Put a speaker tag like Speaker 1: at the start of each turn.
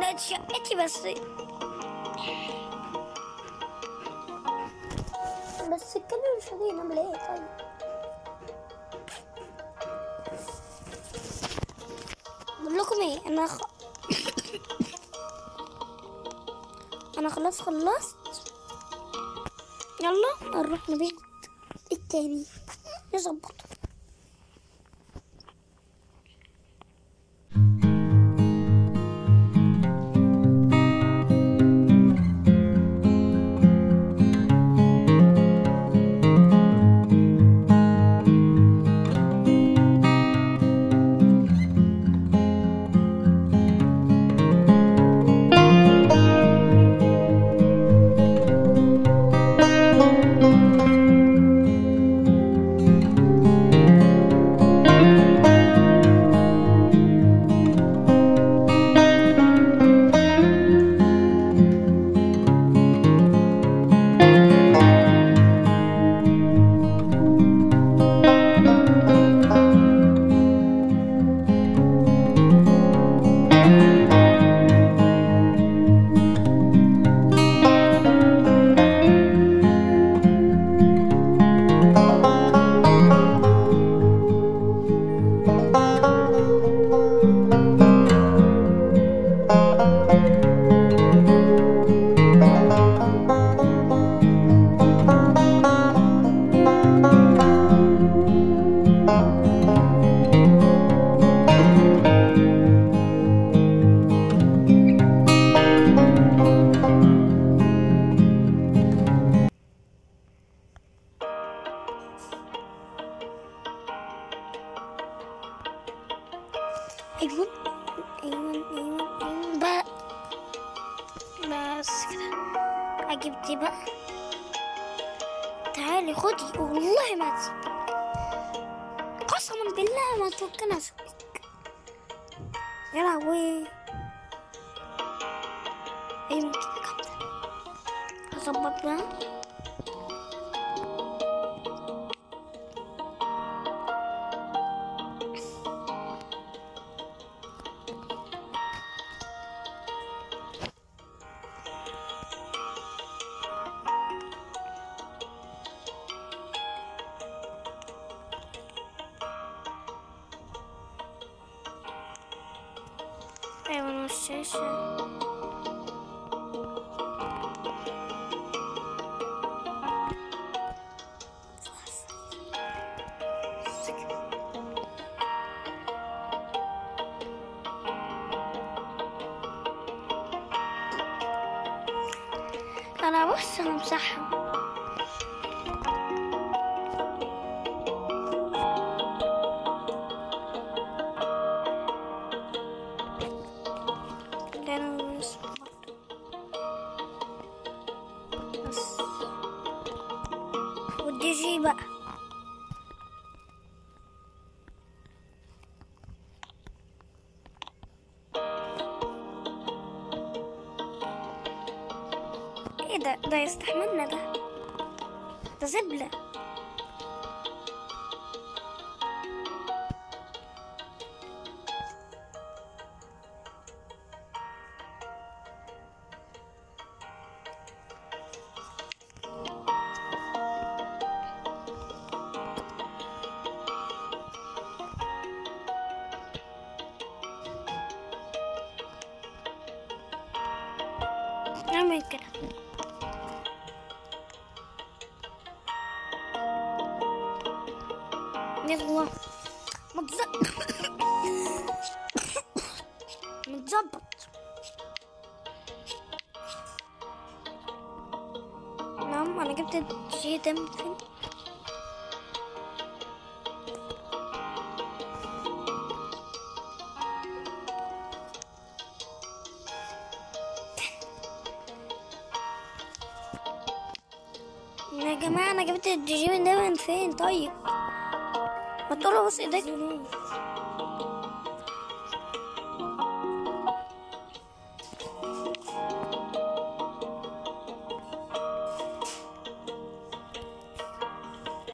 Speaker 1: بقت شقتي بس بس الكلب مش راضي ينام ليه طيب بقول لكم ايه انا خ... انا خلاص خلصت يلا نروح نبيت التاني نظبطه ايوه ايوه ايوه ايوه بقى بس كده اجيب دي بقى تعالي خدي والله ما تسيبك قسما بالله ما تفكنا اسويك يا لهوي ايوه كده كده هظبط بقى ايوه الشاشة انا بص همسحها ده انا بس بس والدي جي بقى ايه ده ده يستحملنا ده ده زبلة نعمل كده يلا متظبط متظبط نعم انا جبت الجي ده من فين يا جماعة أنا جبت الدي جي من ده من فين طيب ما تقولوا بص إيدك